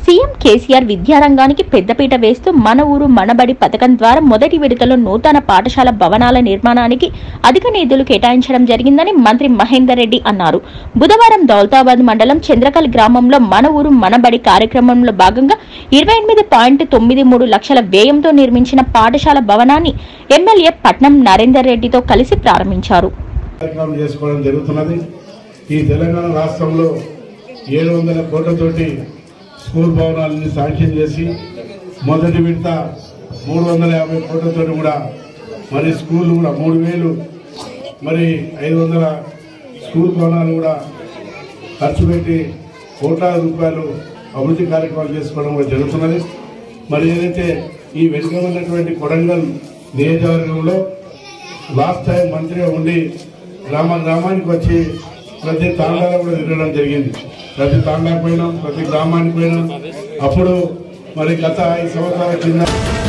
CM KCR విద్యారంగానికి పెద్దపీట వేస్తూ మన ఊరు మనబడి పథకం ద్వారా మొదటి విడతలో నూతన పాఠశాల భవనాల నిర్మాణానికి అధిక నిధులు కేటాయించడం జరిగిందని మంత్రి మహేందర్ రెడ్డి అన్నారు బుధవారం దౌలతాబాద్ మండలం చంద్రకల్ గ్రామంలో మన ఊరు మనబడి కార్యక్రమంలో భాగంగా ఇరవై ఎనిమిది పాయింట్ తొమ్మిది మూడు లక్షల వ్యయంతో నిర్మించిన పాఠశాల భవనాన్ని ఎమ్మెల్యే పట్నం నరేందర్ రెడ్డితో కలిసి ప్రారంభించారు కార్యక్రమం చేసుకోవడం జరుగుతున్నది ఈ తెలంగాణ రాష్ట్రంలో ఏడు వందల కోట్లతోటి స్కూల్ భవనాలని శాంక్షన్ చేసి మొదటి విడత మూడు వందల యాభై కోట్లతోటి కూడా మరి స్కూల్ కూడా మూడు వేలు మరి ఐదు వందల స్కూల్ భవనాలు కూడా ఖర్చు పెట్టి కోట్లాది రూపాయలు అభివృద్ధి కార్యక్రమాలు చేసుకోవడం కూడా జరుగుతున్నది మరి ఏదైతే ఈ వెనుక ఉన్నటువంటి కొడంగల్ నియోజకవర్గంలో లాస్ట్ టైం మంత్రిగా ఉండి గ్రామ గ్రామానికి వచ్చి ప్రతి తాండాలో కూడా తిరగడం జరిగింది ప్రతి తాండాకు పోయినాం ప్రతి గ్రామానికి పోయినాం అప్పుడు మరి గత ఐదు సంవత్సరాల కింద